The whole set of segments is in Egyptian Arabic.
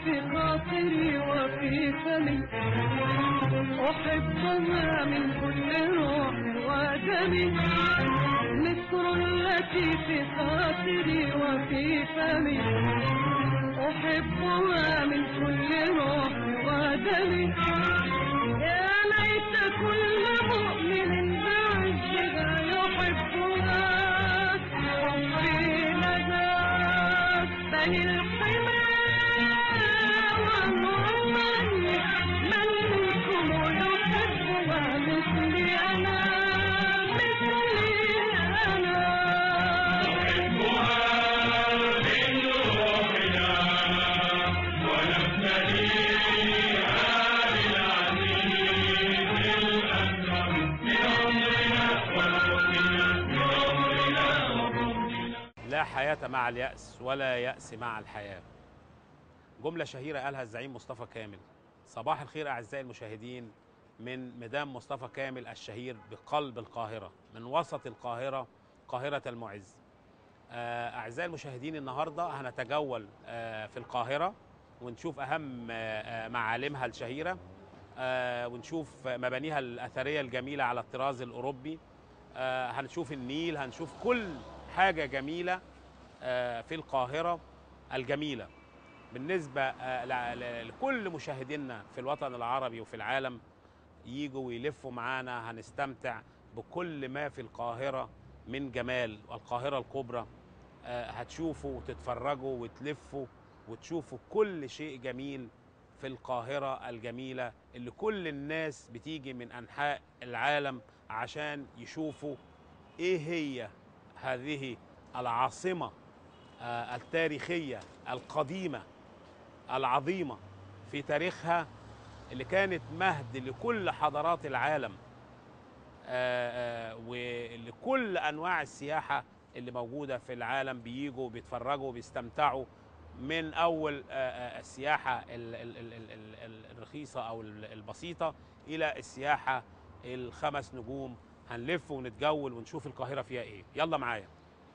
في خاطري وفي فمي أحبها من كل روح ودمي مصر التي في خاطري وفي فمي أحبها من كل روح ودمي يا ليت كل مؤمن بعزها يحبها حبي نجاة بني الحمى والنعمان من منكم يحبها مثلي أنا مثلي أنا لا حياة مع اليأس ولا يأس مع الحياة جملة شهيرة قالها الزعيم مصطفى كامل صباح الخير أعزائي المشاهدين من ميدان مصطفى كامل الشهير بقلب القاهرة من وسط القاهرة قاهرة المعز آه، أعزائي المشاهدين النهاردة هنتجول آه، في القاهرة ونشوف أهم آه، آه، معالمها الشهيرة آه، ونشوف مبانيها الأثرية الجميلة على الطراز الأوروبي آه، هنشوف النيل هنشوف كل حاجة جميلة آه، في القاهرة الجميلة بالنسبة آه، ل- ل- لكل مشاهدينا في الوطن العربي وفي العالم يجوا ويلفوا معانا هنستمتع بكل ما في القاهرة من جمال القاهرة الكبرى آه، هتشوفوا وتتفرجوا وتلفوا وتشوفوا كل شيء جميل في القاهرة الجميلة اللي كل الناس بتيجي من أنحاء العالم عشان يشوفوا إيه هي هذه العاصمة آه، التاريخية القديمة العظيمة في تاريخها اللي كانت مهد لكل حضارات العالم آه، آه، ولكل انواع السياحه اللي موجوده في العالم بيجوا بيتفرجوا بيستمتعوا من اول آه، آه، السياحه ال- ال- ال- ال- ال- ال- الرخيصه او ال- البسيطه الى السياحه الخمس نجوم هنلف ونتجول ونشوف القاهره فيها ايه يلا معايا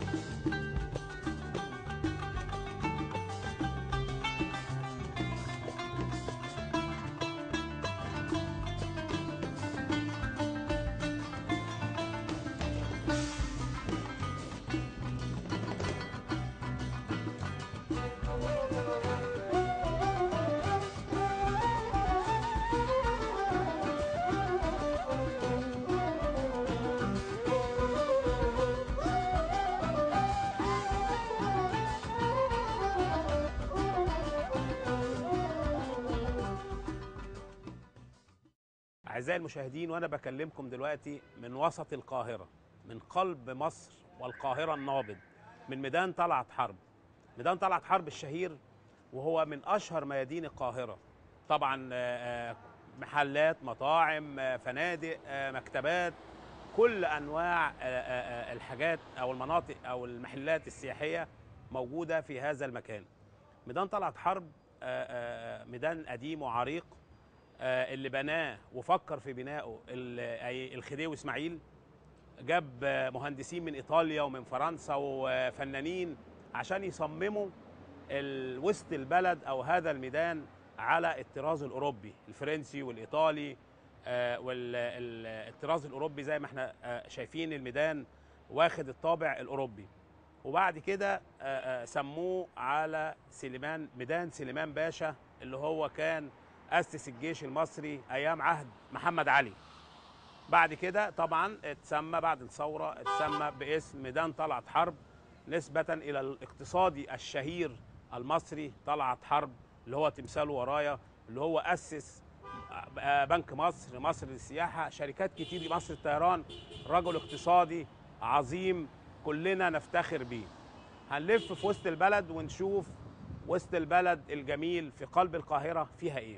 أعزائي المشاهدين وأنا بكلمكم دلوقتي من وسط القاهرة من قلب مصر والقاهرة النابض من ميدان طلعت حرب ميدان طلعت حرب الشهير وهو من أشهر ميادين القاهرة طبعا آه، آه، محلات مطاعم آه، فنادق آه، مكتبات كل أنواع آه، آه، آه، الحاجات أو المناطق أو المحلات السياحية موجودة في هذا المكان ميدان طلعت حرب آه، آه، ميدان قديم وعريق آه، اللي بناه وفكر في بنائه ال- أي الخديوي اسماعيل جاب آه، مهندسين من ايطاليا ومن فرنسا وفنانين عشان يصمموا ال- وسط البلد او هذا الميدان على الطراز الاوروبي الفرنسي والايطالي والطراز الاوروبي زي ما احنا آه، شايفين الميدان واخد الطابع الاوروبي وبعد كده آه، آه، سموه على سليمان ميدان سليمان باشا اللي هو كان أسس الجيش المصري أيام عهد محمد علي بعد كده طبعا اتسمى بعد الثورة اتسمى باسم ميدان طلعت حرب نسبة إلى الاقتصادي الشهير المصري طلعت حرب اللي هو تمثاله ورايا اللي هو أسس آه، بنك مصر مصر للسياحة شركات كتير مصر الطيران رجل اقتصادي عظيم كلنا نفتخر بيه هنلف في وسط البلد ونشوف وسط البلد الجميل في قلب القاهرة فيها ايه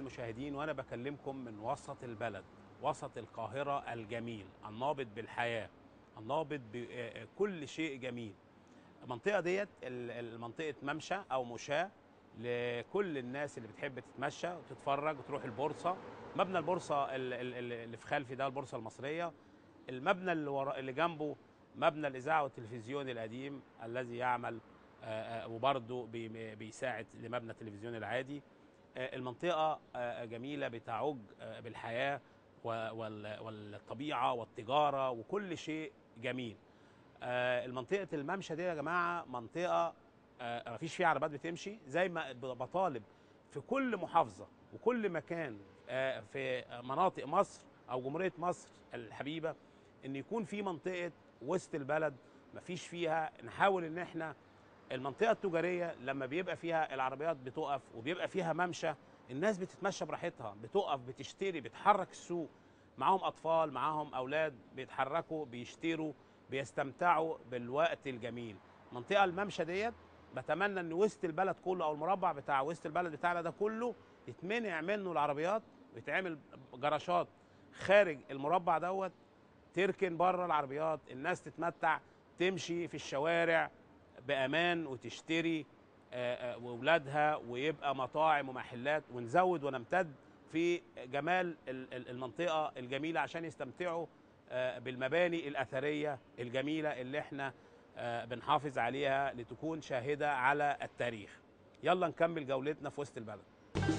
المشاهدين وانا بكلمكم من وسط البلد وسط القاهره الجميل النابض بالحياه النابض بكل شيء جميل المنطقه ديت ال- ال- منطقه ممشى او مشاه لكل الناس اللي بتحب تتمشى وتتفرج وتروح البورصه مبنى البورصه ال- ال- ال- اللي في خلفي ده البورصه المصريه المبنى اللي ورا اللي جنبه مبنى الاذاعه والتلفزيون القديم الذي يعمل آه، آه، وبرضه بي- بيساعد لمبنى التلفزيون العادي آه، المنطقه آه، جميله بتعج آه، بالحياه و- وال- والطبيعه والتجاره وكل شيء جميل آه، المنطقه الممشى دي يا جماعه منطقه آه، مفيش فيها عربيات بتمشي زي ما ب- بطالب في كل محافظه وكل مكان آه، في مناطق مصر او جمهوريه مصر الحبيبه ان يكون في منطقه وسط البلد مفيش فيها نحاول ان احنا المنطقه التجاريه لما بيبقى فيها العربيات بتقف وبيبقى فيها ممشى الناس بتتمشى براحتها بتقف بتشتري بتحرك السوق معاهم اطفال معاهم اولاد بيتحركوا بيشتروا بيستمتعوا بالوقت الجميل منطقه الممشى ديت بتمنى ان وسط البلد كله او المربع بتاع وسط البلد بتاعنا ده كله يتمنع منه العربيات ويتعمل جراشات خارج المربع دوت تركن بره العربيات الناس تتمتع تمشي في الشوارع بامان وتشتري آه، آه، واولادها ويبقى مطاعم ومحلات ونزود ونمتد في جمال ال- ال- المنطقه الجميله عشان يستمتعوا آه، بالمباني الاثريه الجميله اللي احنا آه، بنحافظ عليها لتكون شاهده على التاريخ. يلا نكمل جولتنا في وسط البلد.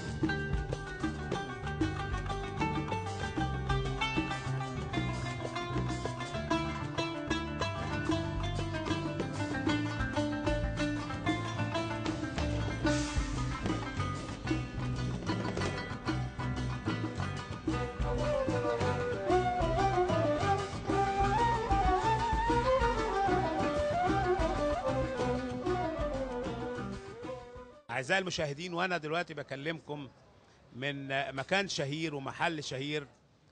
أعزائي المشاهدين وأنا دلوقتي بكلمكم من مكان شهير ومحل شهير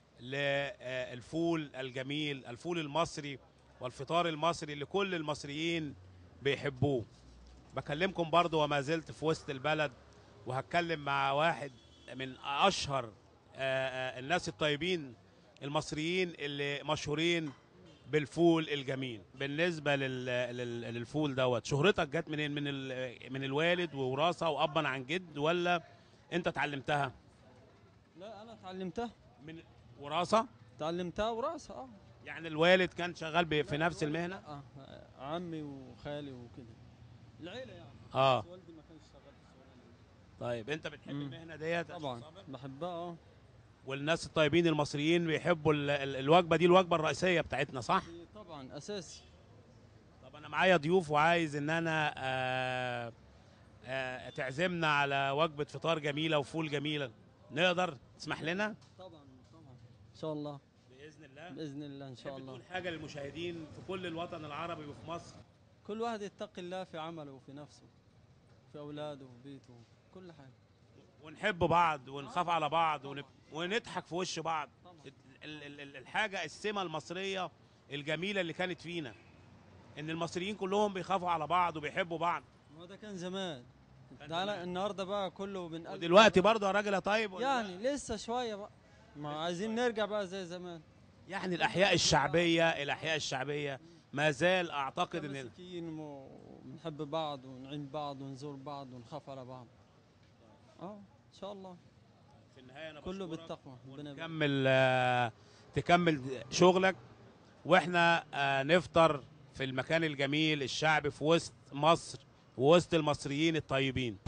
للفول الجميل الفول المصري والفطار المصري اللي كل المصريين بيحبوه بكلمكم برضو وما زلت في وسط البلد وهتكلم مع واحد من أشهر آه، آه، الناس الطيبين المصريين اللي مشهورين بالفول الجميل بالنسبه لل... لل... للفول دوت شهرتك جت منين من ال... من الوالد ووراثه وابا عن جد ولا انت اتعلمتها لا انا تعلمتها من وراثه تعلمتها وراسها اه يعني الوالد كان شغال ب... في نفس المهنه اه عمي وخالي وكده العيله يعني اه بس والدي ما كانش شغال في الشغلانه دي. طيب انت بتحب مم. المهنه ديت يا طبعا أستاذ صابر؟ بحبها اه والناس الطيبين المصريين بيحبوا ال... ال... الوجبه دي الوجبه الرئيسيه بتاعتنا صح دي طبعا اساسي طب انا معايا ضيوف وعايز ان انا آه آه تعزمنا على وجبه فطار جميله وفول جميله نقدر تسمح لنا طبعا طبعا ان شاء الله باذن الله باذن الله ان شاء تحب الله تقول حاجه للمشاهدين في كل الوطن العربي وفي مصر كل واحد يتقي الله في عمله وفي نفسه في اولاده وفي بيته كل حاجه ونحب بعض ونخاف على بعض ونب... ونضحك في وش بعض طبعا ال- ال- ال- الحاجه السمه المصريه الجميله اللي كانت فينا ان المصريين كلهم بيخافوا على بعض وبيحبوا بعض ما ده كان زمان كان تعالى زمان. النهارده بقى كله بنقلب ودلوقتي برضه يا راجل يا طيب ولا يعني لسه شويه بقى ما عايزين نرجع بقى زي زمان يعني الاحياء الشعبيه الاحياء الشعبيه ما زال اعتقد ان مسكين وبنحب بعض ونعين بعض ونزور بعض ونخاف على بعض اه ان شاء الله في النهايه انا كله بشكرك بالتقوى ربنا يبارك. ونكمل آه، تكمل شغلك واحنا آه، نفطر في المكان الجميل الشعبي في وسط مصر ووسط المصريين الطيبين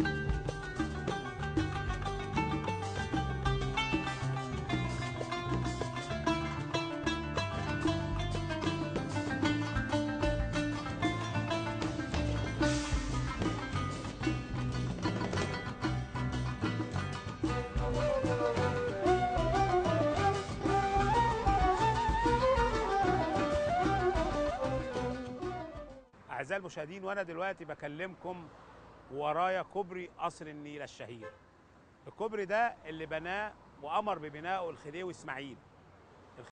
اعزائي المشاهدين وانا دلوقتي بكلمكم ورايا كوبري قصر النيل الشهير الكوبري ده اللي بناه وامر ببنائه الخديوي اسماعيل